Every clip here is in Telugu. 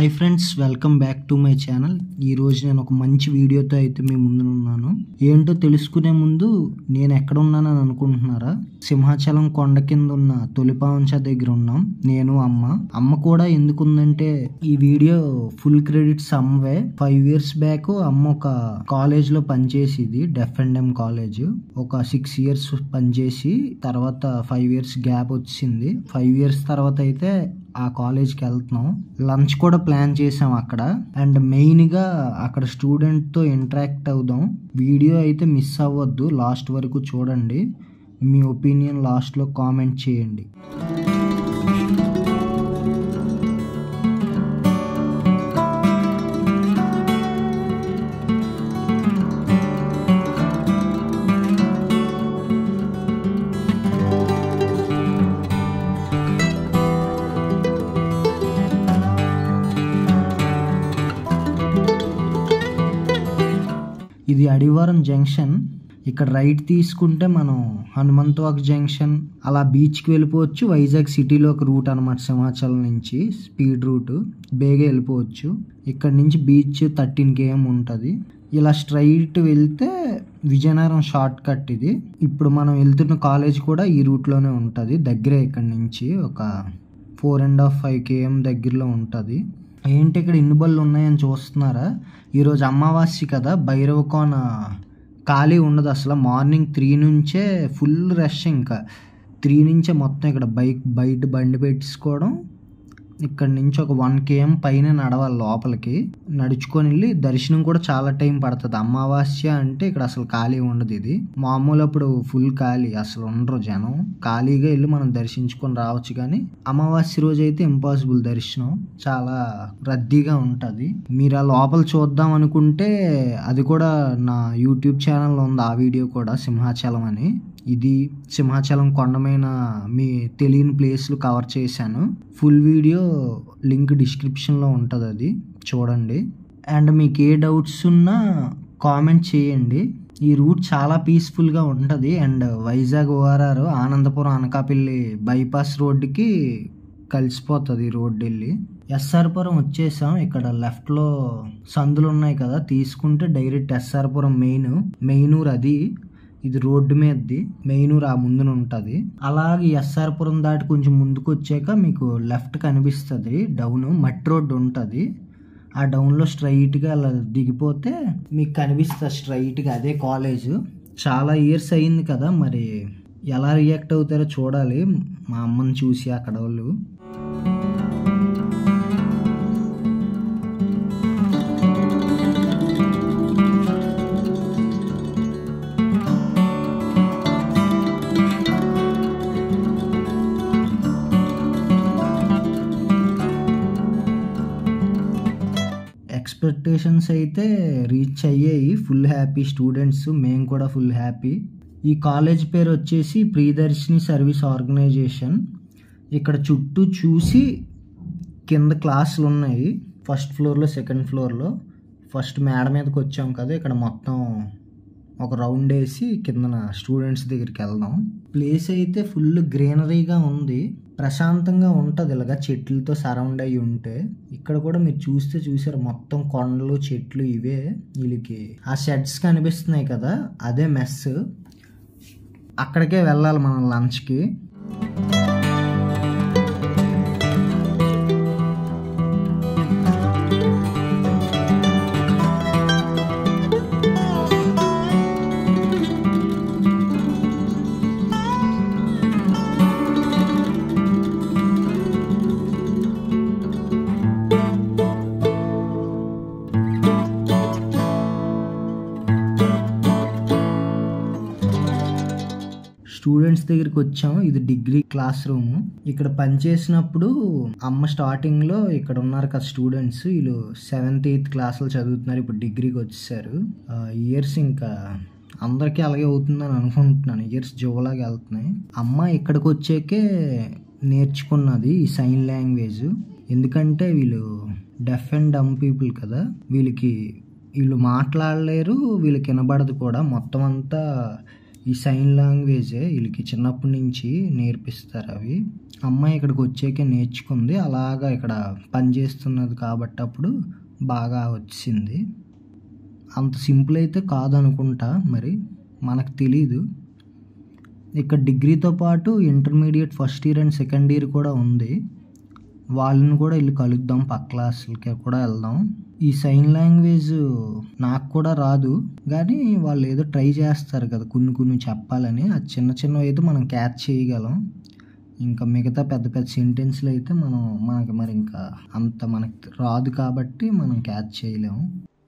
hi friends welcome back to my channel ఈ రోజు నేను ఒక మంచి వీడియోతో అయితే మీ ముందు ఉన్నాను ఏంటో తెలుసుకునే ముందు నేను ఎక్కడ ఉన్నానని అనుకుంటున్నారా సింహాచలం కొండ కింద ఉన్న తొలిపావంచ దగ్గర ఉన్నాం నేను అమ్మ అమ్మ కూడా ఎందుకు ఉందంటే ఈ వీడియో ఫుల్ క్రెడిట్స్ అమ్మవే ఫైవ్ ఇయర్స్ బ్యాక్ అమ్మ ఒక కాలేజ్ లో పనిచేసేది డెఫ్ అండ్ ఎం కాలేజ్ ఒక సిక్స్ ఇయర్స్ పనిచేసి తర్వాత ఫైవ్ ఇయర్స్ గ్యాప్ వచ్చింది ఫైవ్ ఇయర్స్ తర్వాత అయితే ఆ కాలేజ్కి వెళ్తున్నాం లంచ్ కూడా ప్లాన్ చేసాం అక్కడ అండ్ మెయిన్గా అక్కడ స్టూడెంట్తో ఇంటరాక్ట్ అవుదాం వీడియో అయితే మిస్ అవ్వద్దు లాస్ట్ వరకు చూడండి మీ ఒపీనియన్ లాస్ట్లో కామెంట్ చేయండి ఇది అడివారం జంక్షన్ ఇక్కడ రైట్ తీసుకుంటే మనం హనుమంతవాక్ జంక్షన్ అలా బీచ్కి వెళ్ళిపోవచ్చు వైజాగ్ సిటీలో ఒక రూట్ అనమాట సింహాచలం నుంచి స్పీడ్ రూట్ బేగా వెళ్ళిపోవచ్చు ఇక్కడ నుంచి బీచ్ థర్టీన్ కేఎం ఉంటుంది ఇలా స్ట్రైట్ వెళ్తే విజయనగరం షార్ట్ కట్ ఇది ఇప్పుడు మనం వెళ్తున్న కాలేజ్ కూడా ఈ రూట్లోనే ఉంటుంది దగ్గరే ఇక్కడ నుంచి ఒక four and half five KM దగ్గరలో ఉంటుంది ఏంటి ఇక్కడ ఇన్ని బళ్ళు ఉన్నాయని చూస్తున్నారా ఈరోజు అమావాస్య కదా భైరవకోన ఖాళీ ఉండదు అసలు మార్నింగ్ త్రీ నుంచే ఫుల్ రష్ ఇంకా త్రీ నుంచే మొత్తం ఇక్కడ బైక్ బయట బండి పెట్టించుకోవడం ఇక్కడ నుంచి ఒక వన్ కేఎం పైన నడవాలి లోపలికి నడుచుకొని వెళ్ళి దర్శనం కూడా చాలా టైం పడుతుంది అమావాస్య అంటే ఇక్కడ అసలు ఖాళీ ఉండదు ఇది మామూలు అప్పుడు ఫుల్ ఖాళీ అసలు ఉండరు జనం ఖాళీగా వెళ్ళి మనం దర్శించుకొని రావచ్చు కానీ అమావాస్య రోజు అయితే ఇంపాసిబుల్ దర్శనం చాలా రద్దీగా ఉంటుంది మీరు ఆ లోపల చూద్దాం అనుకుంటే అది కూడా నా యూట్యూబ్ ఛానల్లో ఉంది ఆ వీడియో కూడా సింహాచలం అని ఇది సింహాచలం కొండమైన మీ తెలియని ప్లేస్లు కవర్ చేశాను ఫుల్ వీడియో లింక్ డిస్క్రిప్షన్లో ఉంటుంది అది చూడండి అండ్ మీకు ఏ డౌట్స్ ఉన్నా కామెంట్ చేయండి ఈ రూట్ చాలా పీస్ఫుల్గా ఉంటుంది and Vizag ORR Anandapuram Anakapalli bypass రోడ్డుకి కలిసిపోతుంది ఈ రోడ్డు వెళ్ళి ఎస్ఆర్పురం వచ్చేసాం ఇక్కడ లెఫ్ట్లో సందులు ఉన్నాయి కదా తీసుకుంటే డైరెక్ట్ ఎస్ఆర్పురం మెయిన్ మెయినూర్ అది ఇది రోడ్డు మీదది మెయినూర్ ఆ ముందున ఉంటుంది అలాగే ఎస్ఆర్పురం దాటి కొంచెం ముందుకు వచ్చాక మీకు లెఫ్ట్ కనిపిస్తుంది డౌన్ మట్టి రోడ్డు ఉంటుంది ఆ డౌన్లో స్ట్రైట్గా అలా దిగిపోతే మీకు కనిపిస్తుంది స్ట్రైట్గా అదే కాలేజ్ చాలా ఇయర్స్ అయింది కదా మరి ఎలా రియాక్ట్ అవుతారో చూడాలి మా అమ్మని చూసి అక్కడ వాళ్ళు ఎక్స్పెక్టేషన్స్ అయితే రీచ్ అయ్యాయి ఫుల్ హ్యాపీ స్టూడెంట్స్ మేము కూడా ఫుల్ హ్యాపీ ఈ కాలేజ్ పేరు వచ్చేసి ప్రియదర్శిని సర్వీస్ ఆర్గనైజేషన్ ఇక్కడ చుట్టూ చూసి కింద క్లాసులు ఉన్నాయి ఫస్ట్ ఫ్లోర్లో సెకండ్ ఫ్లోర్లో ఫస్ట్ మేడ మీదకి వచ్చాం కదా ఇక్కడ మొత్తం ఒక రౌండ్ వేసి కిందన స్టూడెంట్స్ దగ్గరికి వెళ్దాం ప్లేస్ అయితే ఫుల్ గ్రీనరీగా ఉంది ప్రశాంతంగా ఉంటుంది ఇలాగా చెట్లతో సరౌండ్ అయ్యి ఉంటే ఇక్కడ కూడా మీరు చూస్తే చూసారు మొత్తం కొండలు చెట్లు ఇవే వీళ్ళకి ఆ షెడ్స్ కనిపిస్తున్నాయి కదా అదే మెస్ అక్కడికే వెళ్ళాలి మనం లంచ్కి స్టూడెంట్స్ దగ్గరికి వచ్చాము ఇది డిగ్రీ క్లాస్ రూమ్ ఇక్కడ పనిచేసినప్పుడు అమ్మ స్టార్టింగ్ లో ఇక్కడ ఉన్నారు కదా స్టూడెంట్స్ వీళ్ళు సెవెంత్ ఎయిత్ క్లాసులు చదువుతున్నారు ఇప్పుడు డిగ్రీకి వచ్చేసారు ఇయర్స్ ఇంకా అందరికీ అలాగే అవుతుందని అనుకుంటున్నాను ఇయర్స్ జోలాగా వెళ్తున్నాయి అమ్మ ఇక్కడికి వచ్చాకే నేర్చుకున్నది ఈ సైన్ లాంగ్వేజ్ ఎందుకంటే వీళ్ళు డెఫ్ అండ్ డమ్ పీపుల్ కదా వీళ్ళకి వీళ్ళు మాట్లాడలేరు వీళ్ళకి వినబడదు కూడా మొత్తం అంతా ఈ సైన్ లాంగ్వేజే వీళ్ళకి చిన్నప్పటి నుంచి నేర్పిస్తారు అవి అమ్మాయి ఇక్కడికి వచ్చాకే నేర్చుకుంది అలాగా ఇక్కడ పని చేస్తున్నది కాబట్టి అప్పుడు బాగా వచ్చింది అంత సింపుల్ అయితే కాదనుకుంటా మరి మనకు తెలీదు ఇక్కడ డిగ్రీతో పాటు intermediate first year and second year కూడా ఉంది వాళ్ళని కూడా వెళ్ళి కలుద్దాం పక్క క్లాసులకి కూడా వెళ్దాం ఈ సైన్ లాంగ్వేజ్ నాకు కూడా రాదు కానీ వాళ్ళు ఏదో ట్రై చేస్తారు కదా కొన్ని కొన్ని చెప్పాలని ఆ చిన్న చిన్నవి అయితే మనం క్యాచ్ చేయగలం ఇంకా మిగతా పెద్ద పెద్ద సెంటెన్స్లు అయితే మనం మనకి మరి ఇంకా అంత మనకి రాదు కాబట్టి మనం క్యాచ్ చేయలేము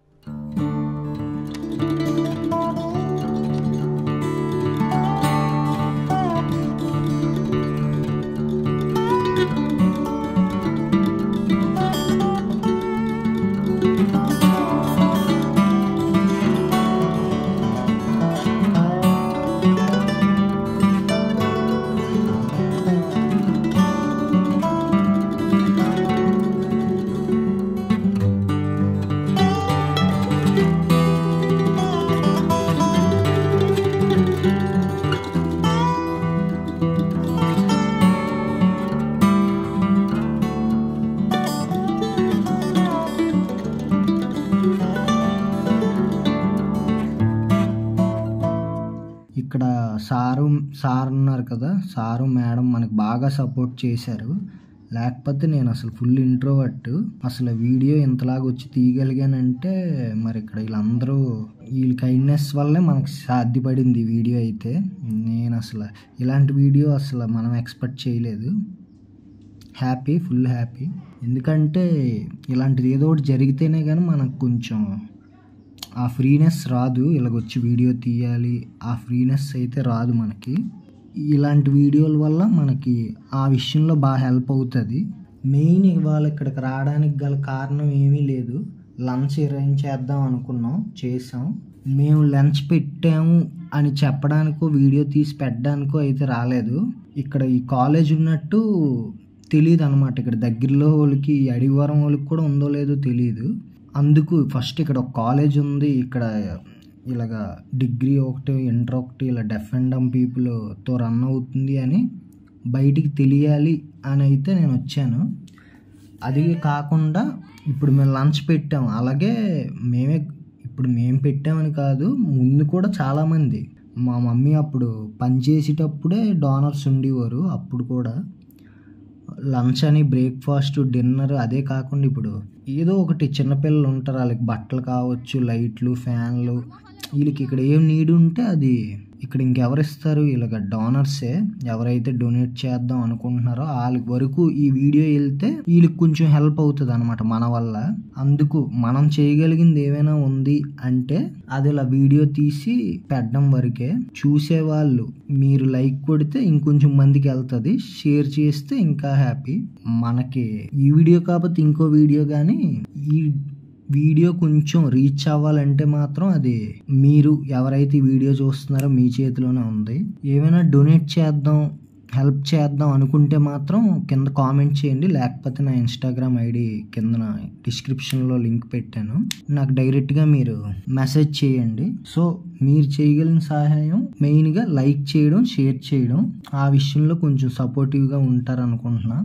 ఇక్కడ సారు సార్ ఉన్నారు కదా సారు మేడం మనకు బాగా సపోర్ట్ చేశారు లేకపోతే నేను అసలు ఫుల్ ఇంట్రోవర్ట్ అసలు వీడియో ఇంతలాగా వచ్చి తీయగలిగానంటే మరి ఇక్కడ వీళ్ళందరూ వీళ్ళ కైండ్నెస్ వల్లే మనకు సాధ్యపడింది ఈ వీడియో అయితే నేను అసలు ఇలాంటి వీడియో అసలు మనం ఎక్స్పెక్ట్ చేయలేదు హ్యాపీ ఫుల్ హ్యాపీ ఎందుకంటే ఇలాంటిది ఏదో ఒకటి జరిగితేనే కానీ మనకు కొంచెం ఆ ఫ్రీనెస్ రాదు ఇలాగొచ్చి వీడియో తీయాలి ఆ ఫ్రీనెస్ అయితే రాదు మనకి ఇలాంటి వీడియోల వల్ల మనకి ఆ విషయంలో బాగా హెల్ప్ అవుతుంది మెయిన్ ఇవాళ ఇక్కడికి రావడానికి గల కారణం ఏమీ లేదు లంచ్ అరేంజ్ చేద్దాం అనుకున్నాం చేసాం మేము లంచ్ పెట్టాము అని చెప్పడానికో వీడియో తీసి పెట్టడానికో అయితే రాలేదు ఇక్కడ ఈ కాలేజ్ ఉన్నట్టు తెలియదు అనమాట ఇక్కడ దగ్గరలో వాళ్ళకి ఈ అడివారం వాళ్ళకి కూడా ఉందో లేదో తెలియదు అందుకు ఫస్ట్ ఇక్కడ ఒక కాలేజ్ ఉంది ఇక్కడ ఇలాగా డిగ్రీ ఒకటి ఇంటర్ ఒకటి ఇలా డెఫ్ అండ్ డమ్ పీపుల్తో రన్ అవుతుంది అని బయటికి తెలియాలి అని అయితే నేను వచ్చాను అది కాకుండా ఇప్పుడు మేము లంచ్ పెట్టాము అలాగే మేమే ఇప్పుడు మేము పెట్టామని కాదు ముందు కూడా చాలామంది మా మమ్మీ అప్పుడు పని చేసేటప్పుడే డోనర్స్ ఉండేవారు అప్పుడు కూడా లంచ్ అని బ్రేక్ఫాస్ట్ డిన్నర్ అదే కాకుండా ఇప్పుడు ఏదో ఒకటి చిన్నపిల్లలు ఉంటారు వాళ్ళకి బట్టలు కావచ్చు లైట్లు ఫ్యాన్లు వీళ్ళకి ఇక్కడ ఏం నీడ్ ఉంటే అది ఇక్కడ ఇంకెవరు ఇస్తారు ఇలాగ డోనర్సే ఎవరైతే డొనేట్ చేద్దాం అనుకుంటున్నారో వాళ్ళ వరకు ఈ వీడియో వెళ్తే వీళ్ళకి కొంచెం హెల్ప్ అవుతుంది అనమాట మన వల్ల అందుకు మనం చేయగలిగింది ఏమైనా ఉంది అంటే అది ఇలా వీడియో తీసి పెట్టడం వరకే చూసే వాళ్ళు మీరు లైక్ కొడితే ఇంకొంచెం మందికి వెళ్తుంది షేర్ చేస్తే ఇంకా హ్యాపీ మనకి ఈ వీడియో కాకపోతే ఇంకో వీడియో కానీ ఈ వీడియో కొంచెం రీచ్ అవ్వాలంటే మాత్రం అది మీరు ఎవరైతే ఈ వీడియో చూస్తున్నారో మీ చేతిలోనే ఉంది ఏమైనా డొనేట్ చేద్దాం హెల్ప్ చేద్దాం అనుకుంటే మాత్రం కింద కామెంట్ చేయండి లేకపోతే నా ఇన్స్టాగ్రామ్ ఐడి కింద డిస్క్రిప్షన్లో లింక్ పెట్టాను నాకు డైరెక్ట్గా మీరు మెసేజ్ చేయండి సో మీరు చేయగలిగిన సహాయం మెయిన్గా లైక్ చేయడం షేర్ చేయడం ఆ విషయంలో కొంచెం సపోర్టివ్గా ఉంటారనుకుంటున్నా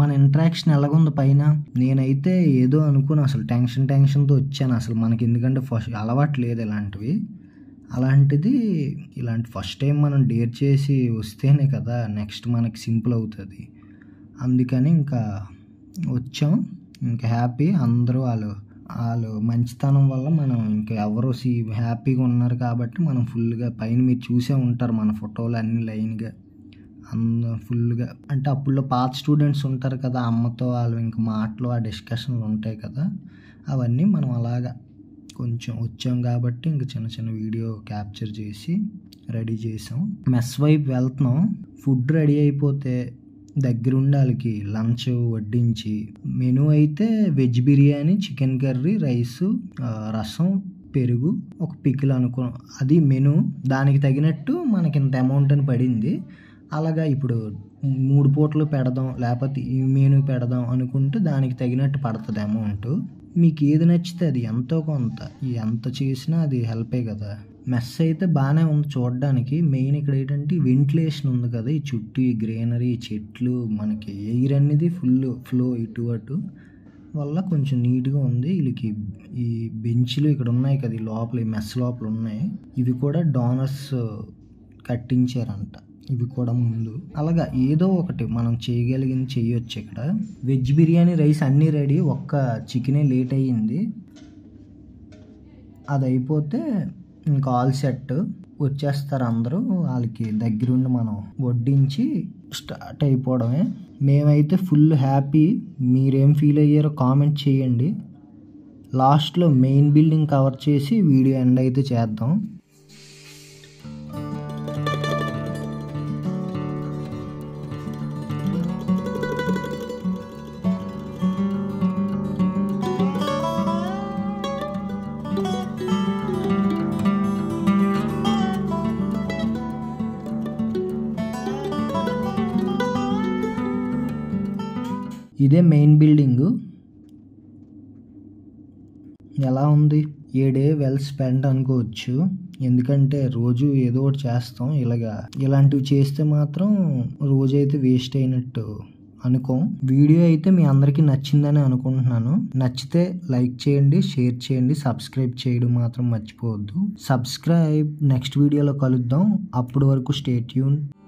మన ఇంట్రాక్షన్ ఎలాగుంది పైన నేనైతే ఏదో అనుకుని అసలు టెన్షన్ టెన్షన్తో వచ్చాను అసలు మనకి ఎందుకంటే ఫస్ట్ అలవాటు లేదు ఇలాంటివి అలాంటిది ఇలాంటి ఫస్ట్ టైం మనం డేర్ చేసి వస్తేనే కదా నెక్స్ట్ మనకి సింపుల్ అవుతుంది అందుకని ఇంకా వచ్చాం ఇంకా హ్యాపీ అందరూ వాళ్ళు వాళ్ళు మంచితనం వల్ల మనం ఇంకా ఎవరు సీ హ్యాపీగా ఉన్నారు కాబట్టి మనం ఫుల్గా పైన మీరు చూసే ఉంటారు మన ఫోటోలు అన్ని లైన్గా అంద ఫుల్గా అంటే అప్పుల్లో పాత స్టూడెంట్స్ ఉంటారు కదా అమ్మతో వాళ్ళు ఇంకా మాటలు ఆ డిస్కషన్లు ఉంటాయి కదా అవన్నీ మనం అలాగా కొంచెం వచ్చాం కాబట్టి ఇంక చిన్న చిన్న వీడియో క్యాప్చర్ చేసి రెడీ చేసాం మెస్ వైపు వెళ్తున్నాం ఫుడ్ రెడీ అయిపోతే దగ్గరుండి వాళ్ళకి లంచ్ వడ్డించి మెనూ అయితే veg biryani chicken curry rice రసం పెరుగు ఒక పికిల్ అనుకో అది మెనూ దానికి తగినట్టు మనకి ఇంత అమౌంట్ అని పడింది అలాగా ఇప్పుడు మూడు పూటలు పెడదాం లేకపోతే ఈ మెనూ పెడదాం అనుకుంటే దానికి తగినట్టు పడుతుంది అమౌంట్ మీకు ఏది నచ్చితే అది ఎంతో కొంత ఈ ఎంత చేసినా అది హెల్పే కదా మెస్ అయితే బాగానే ఉంది చూడడానికి మెయిన్ ఇక్కడ ఏంటంటే వెంటిలేషన్ ఉంది కదా ఈ చుట్టూ ఈ గ్రీనరీ చెట్లు మనకి ఎయిర్ అనేది ఫుల్ ఫ్లో ఇటు అటు వల్ల కొంచెం నీట్గా ఉంది వీళ్ళకి ఈ బెంచ్లు ఇక్కడ ఉన్నాయి కదా ఈ లోపల ఈ మెస్ లోపల ఉన్నాయి ఇవి కూడా డోనర్స్ కట్టించారంట ఇవి కూడా ముందు అలాగా ఏదో ఒకటి మనం చేయగలిగింది చేయొచ్చు ఇక్కడ వెజ్ బిర్యానీ రైస్ అన్నీ రెడీ ఒక్క చికెనే లేట్ అయ్యింది అది అయిపోతే ఇంకా ఆల్ సెట్ వచ్చేస్తారు అందరూ వాళ్ళకి దగ్గరుండి మనం వడ్డించి స్టార్ట్ అయిపోవడమే మేమైతే ఫుల్ హ్యాపీ మీరేం ఫీల్ అయ్యారో కామెంట్ చేయండి లాస్ట్లో మెయిన్ బిల్డింగ్ కవర్ చేసి వీడియో ఎండ్ అయితే చేద్దాం ఇదే మెయిన్ బిల్డింగు ఎలా ఉంది ఏ డే వెల్ స్పెండ్ అనుకోవచ్చు ఎందుకంటే రోజు ఏదో ఒకటి చేస్తాం ఇలాగా ఇలాంటివి చేస్తే మాత్రం రోజు అయితే వేస్ట్ అయినట్టు అనుకోం వీడియో అయితే మీ అందరికీ నచ్చిందని అనుకుంటున్నాను నచ్చితే లైక్ చేయండి షేర్ చేయండి సబ్స్క్రైబ్ చేయడం మాత్రం మర్చిపోవద్దు సబ్స్క్రైబ్ నెక్స్ట్ వీడియోలో కలుద్దాం అప్పటి వరకు స్టే ట్యూన్